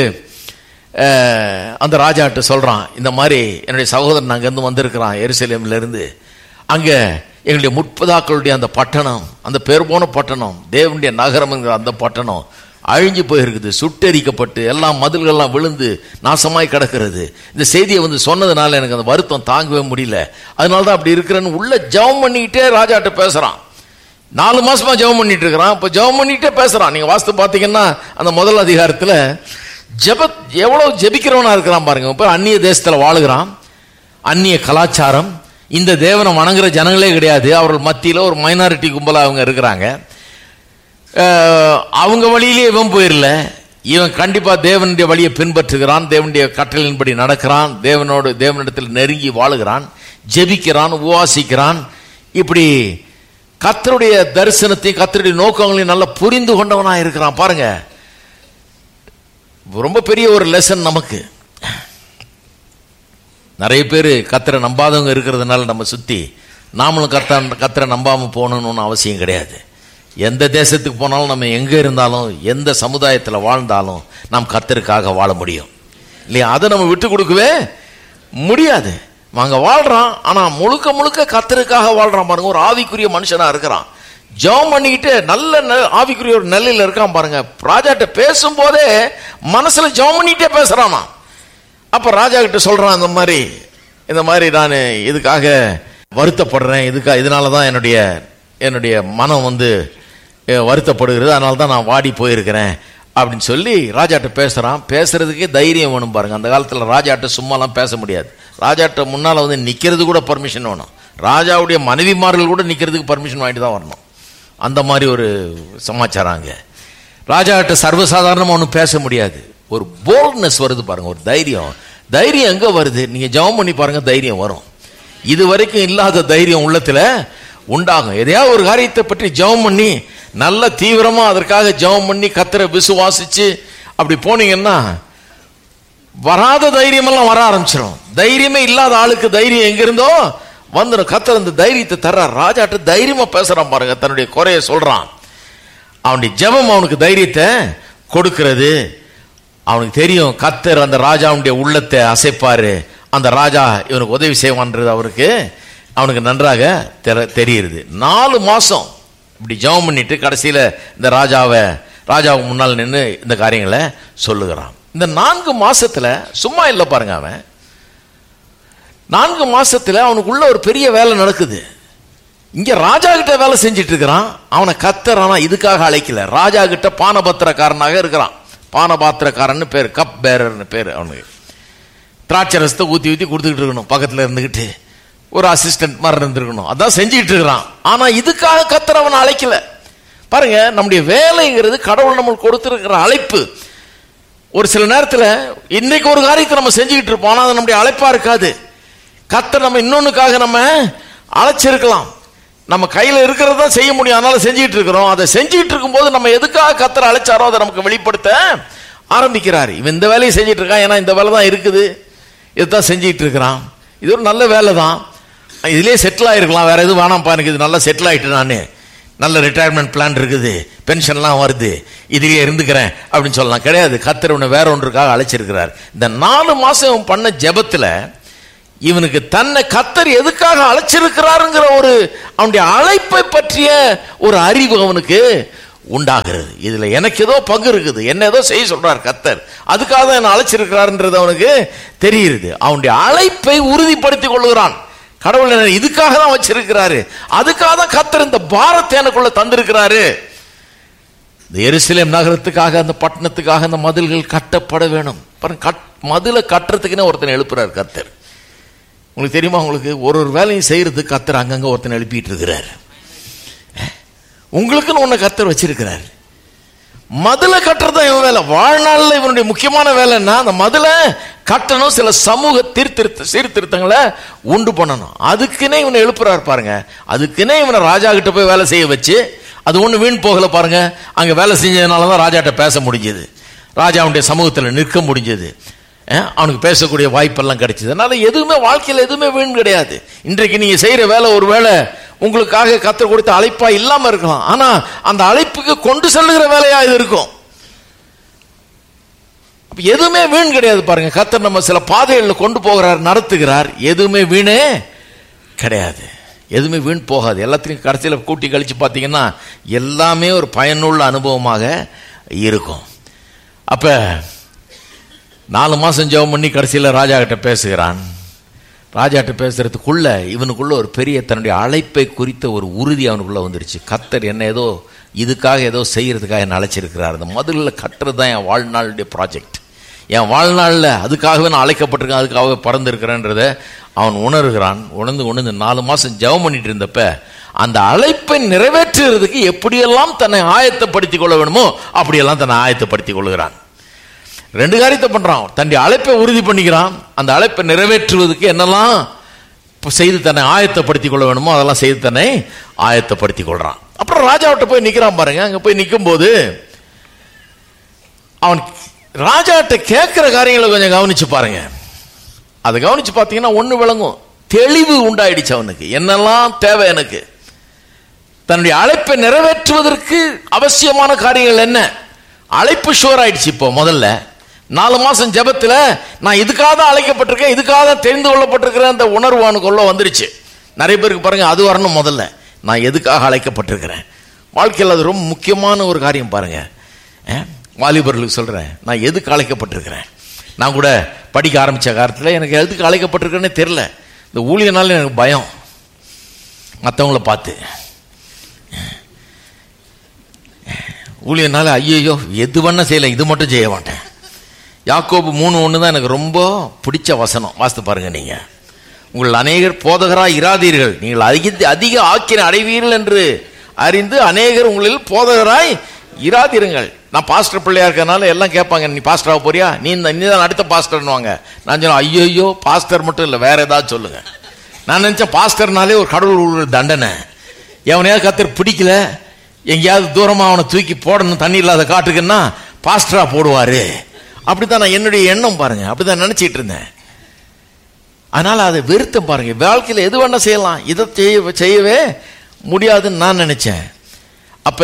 அந்த ராஜாட்ட சொல்கிறான் இந்த மாதிரி என்னுடைய சகோதரன் அங்கேருந்து வந்திருக்கிறான் எருசலேம்லேருந்து அங்கே எங்களுடைய முற்பதாக்களுடைய அந்த பட்டணம் அந்த பேர் போன பட்டணம் தேவனுடைய நகரம்ங்கிற அந்த பட்டணம் அழிஞ்சு போயிருக்குது சுட்டெரிக்கப்பட்டு எல்லாம் மதில்கள்லாம் விழுந்து நாசமாய் கிடக்கிறது இந்த செய்தியை வந்து சொன்னதுனால எனக்கு அந்த வருத்தம் தாங்கவே முடியல அதனால தான் அப்படி இருக்கிறேன்னு உள்ள ஜெபம் பண்ணிக்கிட்டே ராஜாட்ட பேசுறான் நாலு மாசமா ஜெபம் பண்ணிட்டு இருக்கிறான் இப்போ ஜெபம் பண்ணிக்கிட்டே பேசுறான் நீங்க வாஸ்து பார்த்தீங்கன்னா அந்த முதல் அதிகாரத்தில் ஜெப எவ்வளவு ஜெபிக்கிறவனா இருக்கிறான் பாருங்க இப்போ அந்நிய தேசத்தில் வாழுகிறான் அந்நிய கலாச்சாரம் இந்த தேவனை வணங்குற ஜனங்களே கிடையாது அவர்கள் மத்தியில் ஒரு மைனாரிட்டி கும்பலாக அவங்க இருக்கிறாங்க அவங்க வழியிலே இவன் போயிடல இவன் கண்டிப்பா தேவனுடைய வழியை பின்பற்றுகிறான் தேவனுடைய கட்டளின்படி நடக்கிறான் தேவனோடு தேவனிடத்தில் நெருங்கி வாழுகிறான் ஜெபிக்கிறான் உவாசிக்கிறான் இப்படி கத்தருடைய தரிசனத்தையும் கத்தருடைய நோக்கங்களையும் நல்லா புரிந்து கொண்டவனா இருக்கிறான் பாருங்க ரொம்ப பெரிய ஒரு லெசன் நமக்கு நிறைய பேர் கத்தரை நம்பாதவங்க இருக்கிறதுனால நம்ம சுத்தி நாமளும் கத்த கத்தரை நம்பாம போகணும்னு ஒண்ணும் அவசியம் கிடையாது எந்த தேசத்துக்கு போனாலும் நம்ம எங்க இருந்தாலும் எந்த சமுதாயத்தில் வாழ்ந்தாலும் நாம் கத்தருக்காக வாழ முடியும் இல்லையா அதை நம்ம விட்டு கொடுக்கவே முடியாது அங்க வாழ்றான் ஆனா முழுக்க முழுக்க கத்தருக்காக வாழ்றான் பாருங்க ஒரு ஆவிக்குரிய மனுஷனா இருக்கிறான் ஜெபம் பண்ணிக்கிட்டு நல்ல நெ- ஆவிக்குரிய ஒரு நிலையில இருக்கான் பாருங்க ராஜாட்ட பேசும்போதே மனசுல ஜெபம் பண்ணிட்டே பேசுறானா அப்ப ராஜா கிட்ட சொல்றான் இந்த மாதிரி இந்த மாதிரி நான் இதுக்காக வருத்தப்படுறேன் இதுக்காக இதனால தான் என்னுடைய என்னுடைய மனம் வந்து அஹ், வருத்தப்படுகிறது அதனால தான் நான் வாடி போயிருக்கிறேன் அப்படின்னு சொல்லி ராஜாட்ட பேசுறான் பேசுறதுக்கே தைரியம் வேணும் பாருங்க அந்த காலத்துல ராஜாட்ட சும்மாலாம் பேச முடியாது ராஜாட்ட முன்னால வந்து நிக்கிறது கூட பர்மிஷன் வேணும் ராஜாவுடைய மனைவிமார்கள் கூட நிக்கிறதுக்கு பர்மிஷன் வாங்கிட்டு தான் வரணும் அந்த மாதிரி ஒரு சமாச்சாரம் அங்க ராஜாட்ட சர்வசாதாரணமா ஒன்றும் பேச முடியாது ஒரு போல்ட்னஸ் வருது பாருங்க ஒரு தைரியம் தைரியம் எங்க வருது நீங்க ஜெபம் பண்ணி பாருங்க தைரியம் வரும் இது வரைக்கும் இல்லாத தைரியம் உள்ளத்துல உண்டாகும் எதையாவது ஒரு காரியத்தை பற்றி ஜெபம் பண்ணி நல்ல தீவிரமா அதற்காக ஜெபம் பண்ணி கத்தரை விசுவாசிச்சு அப்படி போனீங்கன்னா வராத தைரியமெல்லாம் வர ஆரம்பிச்சிடும் தைரியமே இல்லாத ஆளுக்கு தைரியம் எங்க இருந்தோ வந்துடும் கத்தர் அந்த தைரியத்தை தர்றார் ராஜாட்ட தைரியமா பேசுறான் பாருங்க தன்னுடைய குறைய சொல்றான் அவனுடைய ஜெபம் அவனுக்கு தைரியத்தை கொடுக்கிறது அவனுக்கு தெரியும் கத்தர் அந்த ராஜாவுடைய உள்ளத்தை அசைப்பாரு அந்த ராஜா இவனுக்கு உதவி செய்வான்றது அவருக்கு அவனுக்கு நன்றாக தெர- தெரியுது நாலு மாசம் இப்படி ஜெபம் பண்ணிட்டு கடைசியில இந்த ராஜாவை ராஜாவுக்கு முன்னால் நின்று இந்த காரியங்களை சொல்லுகிறான் இந்த நான்கு மாசத்துல சும்மா இல்லை பாருங்க அவன் நான்கு மாசத்துல அவனுக்குள்ள ஒரு பெரிய வேலை நடக்குது இங்க ராஜா கிட்ட வேலை செஞ்சிட்டு இருக்கிறான் அவனை கத்தர் ஆனா இதுக்காக அழைக்கல ராஜா கிட்ட பானபத்திரக்காரனாக இருக்கிறான் பானபாத்திரக்காரன்னு பேர் கப் பேரர்னு பேர் அவனுக்கு திராட்சை ரசத்தை ஊத்தி ஊத்தி கொடுத்துக்கிட்டு இருக்கணும் பக்கத்துல இருந்துகிட்டு ஒரு அசிஸ்டன்ட் மாதிரி இருந்திருக்கணும் அதான் செஞ்சுக்கிட்டு இருக்கிறான் ஆனா இதுக்காக கத்தர் அவனை அழைக்கல பாருங்க நம்முடைய வேலைங்கிறது கடவுள் நம்மளுக்கு கொடுத்திருக்கிற அழைப்பு ஒரு சில நேரத்துல இன்னைக்கு ஒரு காரியத்தை நம்ம செஞ்சுக்கிட்டு இருப்போம் ஆனா அது நம்முடைய அழைப்பா இருக்காது கத்தர் நம்ம இன்னொன்னுக்காக நம்ம அழைச்சிருக்கலாம் நம்ம கையில இருக்கிறத தான் செய்ய முடியும் அதனால செஞ்சுக்கிட்டு இருக்கிறோம் அதை செஞ்சுக்கிட்டு இருக்கும்போது நம்ம எதுக்காக கத்தர் அழைச்சாரோ அதை நமக்கு வெளிப்படுத்த ஆரம்பிக்கிறார் இவன் இந்த வேலையை செஞ்சுட்டு இருக்கான் ஏன்னா இந்த வேலை தான் இருக்குது இதுதான் செஞ்சுக்கிட்டு இருக்கிறான் இது ஒரு நல்ல வேலை தான் இதுலயே செட்டில் ஆயிருக்கலாம் வேற எதுவும் வேணாம்ப்பா எனக்கு இது நல்லா செட்டில் ஆயிட்டு நான் நல்ல ரிட்டையர்மெண்ட் பிளான் இருக்குது பென்ஷன்லாம் வருது இதுலயே இருந்துக்கிறேன் அப்படின்னு சொல்லலாம் கிடையாது கத்தர் உன்னை வேற ஒன்றுக்காக அழைச்சிருக்கிறார் இந்த நாலு மாசம் இவன் பண்ண ஜெபத்துல இவனுக்கு தன்னை கத்தர் எதுக்காக அழைச்சிருக்கிறாருங்கிற ஒரு அவனுடைய அழைப்பை பற்றிய ஒரு அறிவு அவனுக்கு உண்டாகிறது இதுல எனக்கு ஏதோ பங்கு இருக்குது என்ன ஏதோ செய்ய சொல்றார் கத்தர் அதுக்காக தான் என்ன அழைச்சிருக்கிறாருன்றது அவனுக்கு தெரியுது அவனுடைய அழைப்பை உறுதிப்படுத்திக் கொள்ளுகிறான் கடவுள் என்னை இதுக்காக தான் வச்சிருக்கிறாரு அதுக்காக தான் கத்தர் இந்த பாரத்தை எனக்குள்ள தந்திருக்கிறாரு இந்த எருசலேம் நகரத்துக்காக அந்த பட்டணத்துக்காக அந்த மதில்கள் கட்டப்பட வேணும் பாருங்க கட் மதிலை கட்டுறதுக்குன்னே ஒருத்தனை எழுப்புறாரு கத்தர் உங்களுக்கு தெரியுமா உங்களுக்கு ஒரு ஒரு வேலையும் செய்யறதுக்கு கத்தர் அங்கங்க ஒருத்தனை எழுப்பிட்டு இருக்கிறார் உங்களுக்குன்னு ஒண்ணு கத்தர் வச்சிருக்கிறார் மதுளை கட்டுறது தான் இவன் வேலை வாழ்நாளில் இவனுடைய முக்கியமான வேலைன்னா அந்த மதுளை கட்டணும் சில சமூக தீர்த்திருத்த சீர்திருத்தங்களை உண்டு பண்ணணும் அதுக்குன்னே இவனை எழுப்புறாரு பாருங்க அதுக்குன்னே இவனை ராஜா கிட்ட போய் வேலை செய்ய வச்சு அது ஒண்ணு வீண் போகல பாருங்க அங்க வேலை செஞ்சதுனால தான் ராஜாட்ட பேச முடிஞ்சது ராஜாவுடைய சமூகத்தில் நிற்க முடிஞ்சது அஹ், அவனுக்கு பேசக்கூடிய வாய்ப்பெல்லாம் கிடைச்சது அதனால எதுவுமே வாழ்க்கையில் எதுவுமே வீண் கிடையாது இன்றைக்கு நீங்க செய்யற வேலை ஒரு வேலை உங்களுக்காக கத்தர் கொடுத்த அழைப்பா இல்லாம இருக்கலாம் ஆனா அந்த அழைப்புக்கு கொண்டு செல்லுகிற வேலையா இது இருக்கும் அப்ப எதுவுமே வீண் கிடையாது பாருங்க கத்தர் நம்ம சில பாதைகளில் கொண்டு போகிறார் நடத்துகிறார் எதுவுமே வீணே கிடையாது எதுவுமே வீண் போகாது எல்லாத்தையும் கடைசியில் கூட்டி கழிச்சு பார்த்தீங்கன்னா எல்லாமே ஒரு பயனுள்ள அனுபவமாக இருக்கும் அப்ப நாலு மாசம் ஜெபம் பண்ணி கடைசியில் ராஜா கிட்ட பேசுகிறான் ராஜாட்ட பேசுறதுக்குள்ள இவனுக்குள்ள ஒரு பெரிய தன்னுடைய அழைப்பை குறித்த ஒரு உறுதி அவனுக்குள்ள வந்துருச்சு கத்தர் என்ன ஏதோ இதுக்காக ஏதோ செய்யறதுக்காக என்ன அழைச்சிருக்கிறார் அந்த முதல்ல கட்டுறது தான் என் வாழ்நாளுடைய ப்ராஜெக்ட் என் வாழ்நாளில் அதுக்காகவே நான் அழைக்கப்பட்டிருக்கேன் அதுக்காகவே பறந்துருக்கிறேன்றத அவன் உணர்கிறான் உணர்ந்து உணர்ந்து நாலு மாசம் ஜெபம் பண்ணிட்டு இருந்தப்ப அந்த அழைப்பை நிறைவேற்றுறதுக்கு எப்படியெல்லாம் தன்னை ஆயத்தப்படுத்திக் கொள்ள வேணுமோ அப்படியெல்லாம் தன்னை ஆயத்தப்படுத்திக் கொள்கிறான் ரெண்டு காரியத்தை பண்றான் தன்னுடைய அழைப்பை உறுதி பண்ணிக்கிறான் அந்த அழைப்பை நிறைவேற்றுவதற்கு என்னெல்லாம் இப்ப செய்து தன்னை ஆயத்தப்படுத்திக் கொள்ள வேணுமோ அதெல்லாம் செய்து தன்னை ஆயத்தப்படுத்திக் கொள்றான் அப்புறம் ராஜாவிட்ட போய் நிக்கிறான் பாருங்க அங்க போய் நிற்கும் போது அவன் ராஜாட்ட கேட்கிற காரியங்களை கொஞ்சம் கவனிச்சு பாருங்க அதை கவனிச்சு பார்த்தீங்கன்னா ஒண்ணு விளங்கும் தெளிவு உண்டாயிடுச்சு அவனுக்கு என்னெல்லாம் தேவை எனக்கு தன்னுடைய அழைப்பை நிறைவேற்றுவதற்கு அவசியமான காரியங்கள் என்ன அழைப்பு ஷோர் ஆயிடுச்சு இப்போ முதல்ல நாலு மாசம் ஜெபத்துல நான் இதுக்காக தான் அழைக்கப்பட்டிருக்கேன் இதுக்காக தான் தெரிந்து கொள்ளப்பட்டிருக்கிறேன் அந்த உணர்வு அவனுக்குள்ள வந்துருச்சு நிறைய பேருக்கு பாருங்க அது வரணும் முதல்ல நான் எதுக்காக அழைக்கப்பட்டிருக்கிறேன் வாழ்க்கையில் அது ரொம்ப முக்கியமான ஒரு காரியம் பாருங்க அஹ், வாலிபர்களுக்கு சொல்றேன் நான் எதுக்கு அழைக்கப்பட்டிருக்கிறேன் நான் கூட படிக்க ஆரம்பிச்ச காலத்தில் எனக்கு எதுக்கு அழைக்கப்பட்டிருக்கேன்னே தெரில இந்த ஊழியனால எனக்கு பயம் மற்றவங்கள பார்த்து ஊழியனால ஐயோ எது பண்ண செய்யல இது மட்டும் செய்ய மாட்டேன் யாக்கோபு மூணு ஒன்று தான் எனக்கு ரொம்ப பிடிச்ச வசனம் வாசித்து பாருங்க நீங்க உங்கள் அநேகர் போதகராய் இராதீர்கள் நீங்கள் அதிக அதிக ஆக்கின அடைவீர்கள் என்று அறிந்து அநேகர் உங்களில் போதகராய் இராதீருங்கள் நான் பாஸ்டர் பிள்ளையா இருக்கறனால எல்லாம் கேட்பாங்க நீ பாஸ்டராக போறியா நீ இந்த நீ தான் அடுத்த பாஸ்டர்னுவாங்க நான் சொன்னேன் ஐயோ பாஸ்டர் மட்டும் இல்லை வேற ஏதாவது சொல்லுங்க நான் நினைச்சேன் பாஸ்டர்னாலே ஒரு கடவுள் உள்ள தண்டனை எவனையாவது கத்தர் பிடிக்கல எங்கேயாவது தூரமா அவனை தூக்கி போடணும் தண்ணி இல்லாத காட்டுக்குன்னா பாஸ்டரா போடுவாரு அப்படித்தான் நான் என்னுடைய எண்ணம் பாருங்க அப்படிதான் நினைச்சிட்டு இருந்தேன் அதனால அதை வெறுத்தம் பாருங்க வாழ்க்கையில் எது வேணா செய்யலாம் இதை செய்ய செய்யவே முடியாதுன்னு நான் நினைச்சேன் அப்ப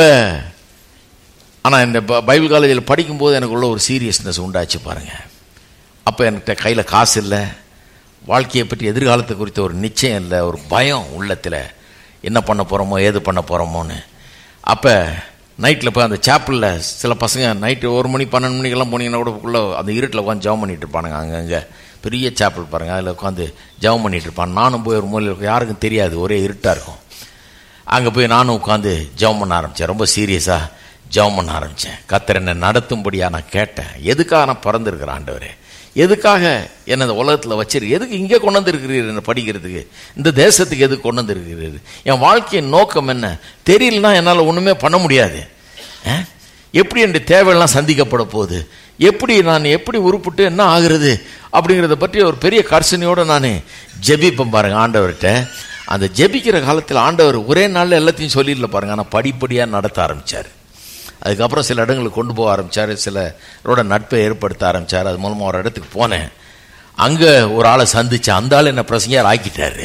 ஆனா இந்த ப- பைபிள் காலேஜில் படிக்கும்போது எனக்குள்ள ஒரு சீரியஸ்னஸ் உண்டாச்சு பாருங்க அப்ப என்கிட்ட கையில காசு இல்லை வாழ்க்கையை பற்றி எதிர்காலத்தை குறித்த ஒரு நிச்சயம் இல்லை ஒரு பயம் உள்ளத்துல என்ன பண்ண போறோமோ ஏது பண்ண போறோமோன்னு அப்ப நைட்டில் போய் அந்த சாப்பிளில் சில பசங்க நைட்டு ஒரு மணி பன்னெண்டு மணிக்கெல்லாம் போனீங்கன்னா கூட உள்ள அந்த இருட்டில் உட்காந்து ஜெபம் பண்ணிட்டு இருப்பானுங்க அங்கங்கே பெரிய சாப்பிள் பாருங்க அதில் உட்காந்து ஜெபம் பண்ணிட்டு இருப்பான் நானும் போய் ஒரு மூலையில் உட்கார்ந்து- யாருக்கும் தெரியாது ஒரே இருட்டாக இருக்கும் அங்கே போய் நானும் உட்காந்து ஜெபம் பண்ண ஆரம்பித்தேன் ரொம்ப சீரியஸாக ஜெபம் பண்ண ஆரம்பித்தேன் கத்தர் என்னை நடத்தும்படியா நான் கேட்டேன் எதுக்காக நான் பிறந்திருக்கிறேன் ஆண்டவரே எதுக்காக என்னை இந்த உலகத்தில் வச்சிரு எதுக்கு இங்கே கொண்டு வந்திருக்கிறீர் என்னை படிக்கிறதுக்கு இந்த தேசத்துக்கு எதுக்கு கொண்டு வந்திருக்கிறீர் என் வாழ்க்கையின் நோக்கம் என்ன தெரியலனா என்னால் ஒன்றுமே பண்ண முடியாது அஹ்? எப்படி என் தேவையெல்லாம் சந்திக்கப்பட போகுது எப்படி நான் எப்படி உருப்பிட்டு என்ன ஆகுறது அப்படிங்கிறத பற்றி ஒரு பெரிய கர்சனையோடு நான் ஜெபிப்பேன் பாருங்க ஆண்டவர்கிட்ட அந்த ஜெபிக்கிற காலத்தில் ஆண்டவர் ஒரே நாளில் எல்லாத்தையும் சொல்லிடல பாருங்க ஆனால் படிப்படியாக நடத்த ஆரம்பிச்சார் அதுக்கப்புறம் சில இடங்களுக்கு கொண்டு போக ஆரம்பிச்சார் சிலரோட நட்பை ஏற்படுத்த ஆரம்பிச்சார் அது மூலமாக ஒரு இடத்துக்கு போனேன் அங்கே ஒரு ஆளை சந்திச்சேன் அந்த ஆள் என்ன பிரசங்கியார் ஆக்கிட்டாரு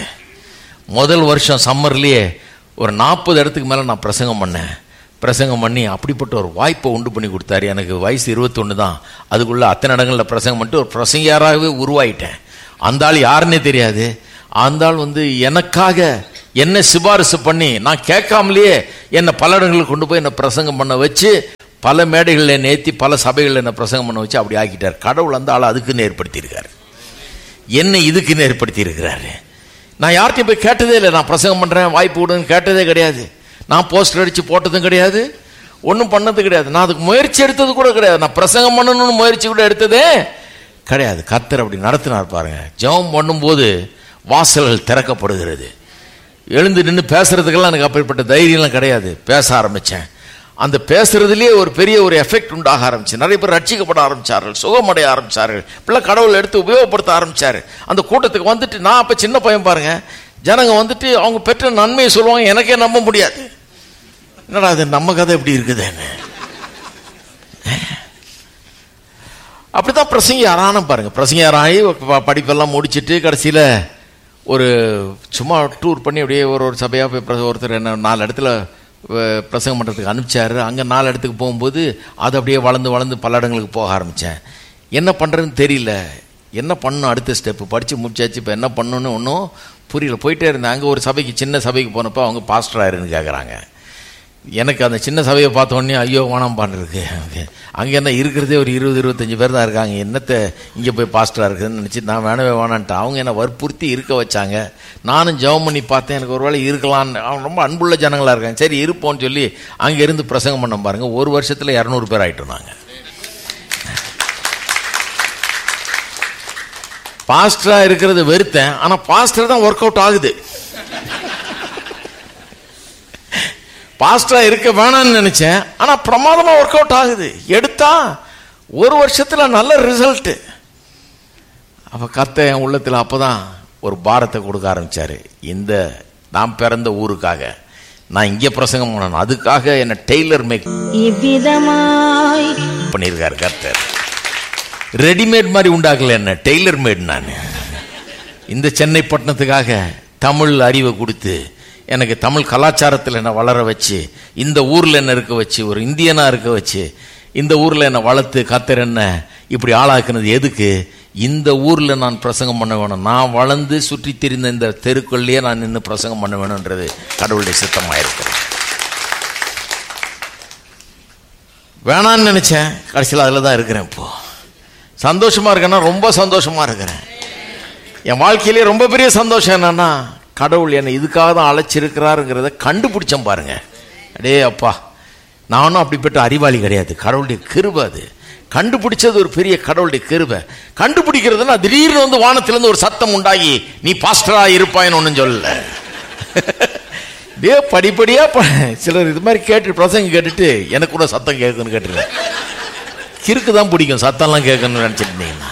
முதல் வருஷம் சம்மர்லேயே ஒரு நாற்பது இடத்துக்கு மேலே நான் பிரசங்கம் பண்ணேன் பிரசங்கம் பண்ணி அப்படிப்பட்ட ஒரு வாய்ப்பை உண்டு பண்ணி கொடுத்தாரு எனக்கு வயசு இருபத்தொன்று தான் அதுக்குள்ள அத்தனை இடங்களில் பிரசங்கம் பண்ணிட்டு ஒரு பிரசங்கியாராகவே உருவாயிட்டேன் அந்த ஆள் யாருன்னே தெரியாது அந்த ஆள் வந்து எனக்காக என்ன சிபாரிசு பண்ணி நான் கேட்காமலேயே என்னை பல இடங்களுக்கு கொண்டு போய் என்னை பிரசங்கம் பண்ண வச்சு பல மேடைகளில் நேர்த்தி பல சபைகளில் என்னை பிரசங்கம் பண்ண வச்சு அப்படி ஆக்கிட்டார் கடவுள் அந்த ஆளை அதுக்குன்னு ஏற்படுத்தியிருக்காரு என்னை இதுக்குன்னு ஏற்படுத்தி இருக்கிறாரு நான் யார்கிட்டயும் போய் கேட்டதே இல்லை நான் பிரசங்கம் பண்றேன் வாய்ப்பு விடுன்னு கேட்டதே கிடையாது நான் போஸ்டர் அடிச்சு போட்டதும் கிடையாது ஒன்றும் பண்ணது கிடையாது நான் அதுக்கு முயற்சி எடுத்தது கூட கிடையாது நான் பிரசங்கம் பண்ணணும்னு முயற்சி கூட எடுத்ததே கிடையாது கர்த்தர் அப்படி நடத்தினார் பாருங்க ஜெபம் பண்ணும்போது வாசல்கள் திறக்கப்படுகிறது எழுந்து நின்று பேசுறதுக்கெல்லாம் எனக்கு அப்படிப்பட்ட தைரியம்லாம் கிடையாது பேச ஆரம்பிச்சேன் அந்த பேசுறதுலயே ஒரு பெரிய ஒரு எஃபெக்ட் உண்டாக ஆரம்பிச்சு நிறைய பேர் ரட்சிக்கப்பட ஆரம்பிச்சார்கள் சுகமடைய ஆரம்பிச்சார்கள் பிள்ளை கடவுள் எடுத்து உபயோகப்படுத்த ஆரம்பிச்சாரு அந்த கூட்டத்துக்கு வந்துட்டு நான் அப்ப சின்ன பையன் பாருங்க ஜனங்க வந்துட்டு அவங்க பெற்ற நன்மையை சொல்லுவாங்க எனக்கே நம்ப முடியாது என்னடா அது நம்ம கதை எப்படி இருக்குதுன்னு அப்படிதான் பிரசங்கியார் ஆன பாருங்க பிரசங்கியார் ஆகி ப- படிப்பெல்லாம் முடிச்சிட்டு கடைசியில ஒரு சும்மா டூர் பண்ணி அப்படியே ஒரு ஒரு சபையாக போய் பிர- ஒருத்தர் என்ன நாலு இடத்துல அஹ், பிரசங்கம் பண்ணுறதுக்கு அனுப்பிச்சாரு அங்கே நாலு இடத்துக்கு போகும்போது அது அப்படியே வளர்ந்து வளர்ந்து பல இடங்களுக்கு போக ஆரம்பித்தேன் என்ன பண்ணுறதுன்னு தெரியல என்ன பண்ணணும் அடுத்த ஸ்டெப்பு படித்து முடிச்சாச்சு இப்போ என்ன பண்ணணும்னு ஒன்றும் புரியல போயிட்டே இருந்தேன் அங்கே ஒரு சபைக்கு சின்ன சபைக்கு போனப்போ அவங்க பாஸ்டர் ஆயிருன்னு கேட்குறாங்க எனக்கு அந்த சின்ன சபையை பார்த்த உடனே ஐயோ வேணாம் இருக்கு அங்கே என்ன இருக்கிறதே ஒரு இருபது இருபத்தஞ்சு பேர் தான் இருக்காங்க என்னத்தை இங்கே போய் பாஸ்டராக இருக்குதுன்னு நினச்சி நான் வேணவே வேணான்ட்டு அவங்க என்ன வற்புறுத்தி இருக்க வச்சாங்க நானும் ஜெபம் பண்ணி பார்த்தேன் எனக்கு ஒருவேளை இருக்கலாம்னு அவங்க ரொம்ப அன்புள்ள ஜனங்களா இருக்காங்க சரி இருப்போம்னு சொல்லி அங்கே இருந்து பிரசங்கம் பண்ண பாருங்க ஒரு வருஷத்தில் இரநூறு பேர் ஆயிட்டோம் நாங்கள் பாஸ்டரா இருக்கிறது வெறுத்தேன் ஆனா பாஸ்டர் தான் ஒர்க் அவுட் ஆகுது பாஸ்டரா இருக்க வேணாம்னு நினைச்சேன் ஆனா பிரமாதமா ஒர்க் அவுட் ஆகுது எடுத்தா ஒரு வருஷத்துல நல்ல ரிசல்ட் அப்ப கத்த என் உள்ளத்துல அப்பதான் ஒரு பாரத்தை கொடுக்க ஆரம்பிச்சாரு இந்த நான் பிறந்த ஊருக்காக நான் இங்க பிரசங்கம் பண்ணணும் அதுக்காக என்ன டெய்லர் மேக் இவ்விதமாய் பண்ணியிருக்காரு கர்த்தர் ரெடிமேட் மாதிரி உண்டாக்கல என்ன டெய்லர் மேட் நான் இந்த சென்னை பட்டணத்துக்காக தமிழ் அறிவை கொடுத்து எனக்கு தமிழ் கலாச்சாரத்தில் என்னை வளர வச்சு இந்த ஊரில் என்ன இருக்க வச்சு ஒரு இந்தியனா இருக்க வச்சு இந்த ஊரில் என்னை வளர்த்து கத்தர் என்ன இப்படி ஆளாக்குனது எதுக்கு இந்த ஊரில் நான் பிரசங்கம் பண்ண வேணும் நான் வளர்ந்து சுற்றி திரிந்த இந்த தெருக்குள்ளேயே நான் நின்று பிரசங்கம் பண்ண வேணுன்றது கடவுளுடைய சித்தமாக இருக்கிறது வேணான்னு நினைச்சேன் கடைசியில் அதில் தான் இருக்கிறேன் இப்போ சந்தோஷமா இருக்கேன்னா ரொம்ப சந்தோஷமா இருக்கிறேன் என் வாழ்க்கையிலே ரொம்ப பெரிய சந்தோஷம் என்னன்னா கடவுள் என்னை இதுக்காக தான் அழைச்சிருக்கிறாருங்கிறத கண்டுபிடிச்சேன் பாருங்க அடே அப்பா நானும் அப்படிப்பட்ட அறிவாளி கிடையாது கடவுளுடைய கிருபை அது கண்டுபிடிச்சது ஒரு பெரிய கடவுளுடைய கிருபை கண்டுபிடிக்கிறதுனா திடீர்னு வந்து வானத்திலிருந்து ஒரு சத்தம் உண்டாகி நீ பாஸ்டரா இருப்பாயின்னு ஒன்றும் சொல்லல டே படிப்படியா ப- சிலர் இது மாதிரி கேட்டு பிரசங்க கேட்டுட்டு எனக்கு கூட சத்தம் கேட்குன்னு கேட்டுருக்கேன் கிறுக்கு தான் பிடிக்கும் சத்தம்லாம் கேட்கணும்னு நினைச்சிட்டு இருந்தீங்கன்னா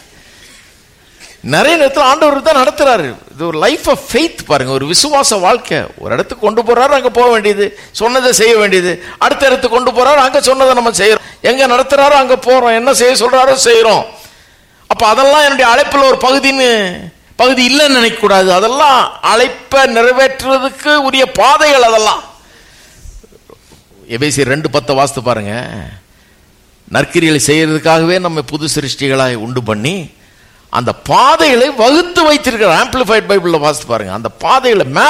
நிறைய நேரத்தில் ஆண்டவர் தான் நடத்துறாரு இது ஒரு லைஃப் ஆஃப் ஃபெய்த் பாருங்க ஒரு விசுவாச வாழ்க்கை ஒரு இடத்துக்கு கொண்டு போறாரு அங்க போக வேண்டியது சொன்னதை செய்ய வேண்டியது அடுத்த இடத்துக்கு கொண்டு போறாரு அங்க சொன்னதை நம்ம செய்யறோம் எங்க நடத்துறாரோ அங்க போறோம் என்ன செய்ய சொல்றாரோ செய்யறோம் அப்ப அதெல்லாம் என்னுடைய அழைப்புல ஒரு பகுதின்னு பகுதி இல்லைன்னு நினைக்க கூடாது அதெல்லாம் அழைப்பை நிறைவேற்றுவதற்கு உரிய பாதைகள் அதெல்லாம் எபேசி ரெண்டு பத்தை வாஸ்து பாருங்க நற்கிரிகளை செய்யறதுக்காகவே நம்ம புது சிருஷ்டிகளாய் உண்டு பண்ணி அந்த பாதைகளை வகுத்து வைத்திருக்கிற ஆம்பிளிஃபைட் பைபிள்ல வாசித்து பாருங்க அந்த பாதைகளை